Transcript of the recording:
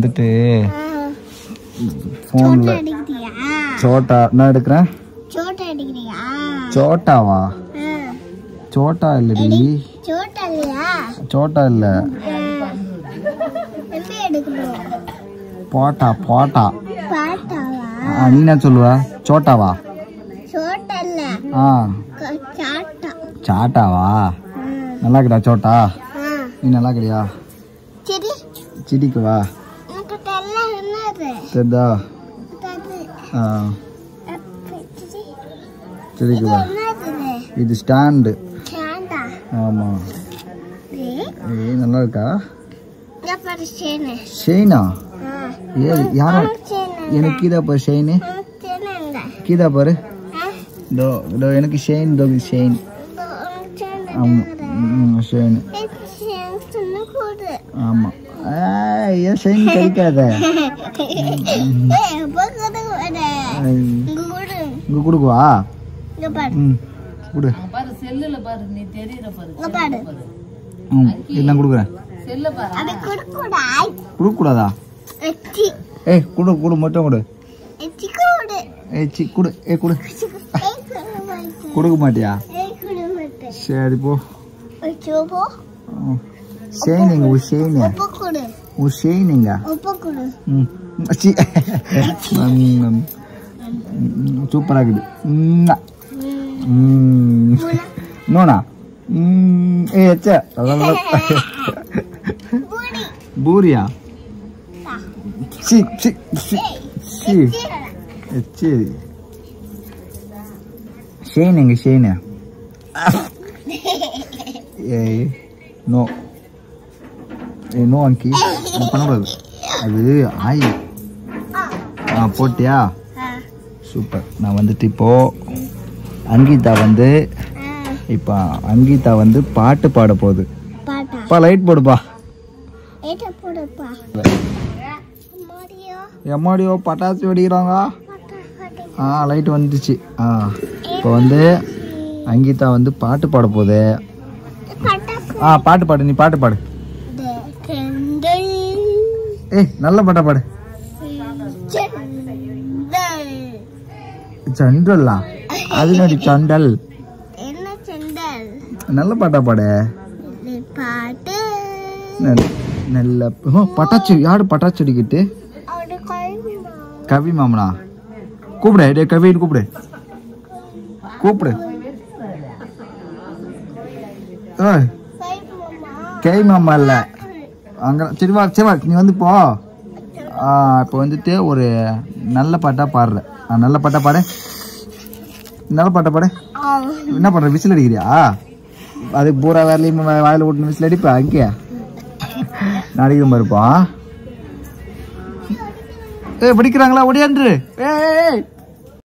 வந்துட்டு ஃபோனில் அடிக்கிறியா சோட்டா நான் எடுக்கிறேன் சோட்டா அடிக்கிறியா சோட்டாவா சோட்டா இல்லடி சோட்டா இல்லையா சோட்டா இல்லை எப்படி எடுக்கணும் போட்டா போட்டா பாட்டாவா ஆ நீ என்ன சொல்லுவ சோட்டாவா சோட்டா இல்ல ஆ க- சாட்டா சாட்டாவா ம். நல்லா இருக்குடா சோட்டா ஆ. நீ நல்லா இருக்கிறியா சரி சிடிக்கு வா எனக்கு தெரியல என்னது தெரிதா அது ஆ சரி. சிடிக்கு இது வா என்னது இது ஸ்டாண்டு சாண்டா ஆமாம் ஏய் ஏய் நல்லா இருக்கா இங்க பாரு சேனு ஷெய்னா ஆ ஏ யாரா சேனு எனக்கு கீதா பாரு ஷெயினு சேனு இல்ல கீதா பாரு ஆ இதோ இதோ எனக்கு ஷெயின் இதோ ஷெயின் இதோ உனக்கு சேனு ஆமாம் ம் ஷெயின் இது சேனு சொன்ன கூடு ஆமாம் ஏன் ஷெயின் கிடைக்காத ஏய் பக்கத்து வர இங்க கூடு இங்கே கொடுக்குவா இங்க பாரு ம் கொடு பாரு செல்லுல பாரு நீ தெரியற பாரு இங்க பாரு ம் இது நான் கொடுக்குறேன் செல்ல பாரு அது கொடுக்கூடாய் கொடுக்கக்கூடாதா எச்சி ஏய் கொடு கொடு மட்டும் கொடு எச்சி கூடு ஏய் சி கொடு ஏய் கொடு ஏய் குடு மாட்டேன் கொடுக்க மாட்டியா ஏய் குடு மாட்டேன் சரி போ வச்சு போ ம். ஷெயின் எங்க உன் ஷெயின் உப்பு கொடு உன் ஷெயின் எங்க உப்பு கொடு ம் சி ம். ம். சூப்பரா இருக்குது ம். ம். இன்னொன்னா ம். ஏய் அச்சா பூரி பூரியா சி சி சி சி சீரக சி ஷெயின் எங்க ஷெயின் ஏய் நோ ஏய் நோ அங்கி அது பண்ணக்கூடாது அது ஆய் ஆ போட்டியா ஆ சூப்பர் நான் வந்துட்டு இப்போ அங்கீதா வந்து ஆ இப்போ அங்கீதா வந்து பாட்டு பாட போகுது பாட்டா அப்பா லைட் போடுப்பா ஏட்ட போடுப்பா மாரியோ எம்மாடியோ பட்டாசு வெடிக்கிறாங்க பாட்டா பாட்டு ஆ லைட் வந்துச்சு ஆ இப்போ வந்து அங்கீதா வந்து பாட்டு பாட போகுது பாட்டா ஆ பாட்டு பாடு நீ பாட்டு பாடு செந்தல் ஏய் நல்ல பாட்டா பாடு செந்தல் சண்டல்லா அது நடி சண்டல் என்ன செந்தல் நல்ல பாட்டா பாடு இது பாட்டு நல்- நல்ல ஓ, பட்டாச்சு யாரு பட்டாச்சு அடிக்கிட்டு அவரு கல்வி கவி மாமனா கூப்பிடு டே கவின்னு கூப்பிடு கூப்பிடு ஏய் கை மாமா இல்ல அங்க சரி வா சரி வா நீ வந்து போ ஆ, இப்போ வந்துட்டு ஒரு நல்ல பாட்டா பாடுற ஆ, நல்ல பாட்டா பாடு நல்ல பாட்டா பாடு என்ன பண்ற விசில் அடிக்கிறியா அது பூரா வேலையும் வாயில விட்டு விசில் அடிப்பா அங்கே நான் அடிக்கிற மாதிரி இருப்பா ஏய் படிக்கிறாங்களா ஒடியான்று ஏய், ஏய் ஏய்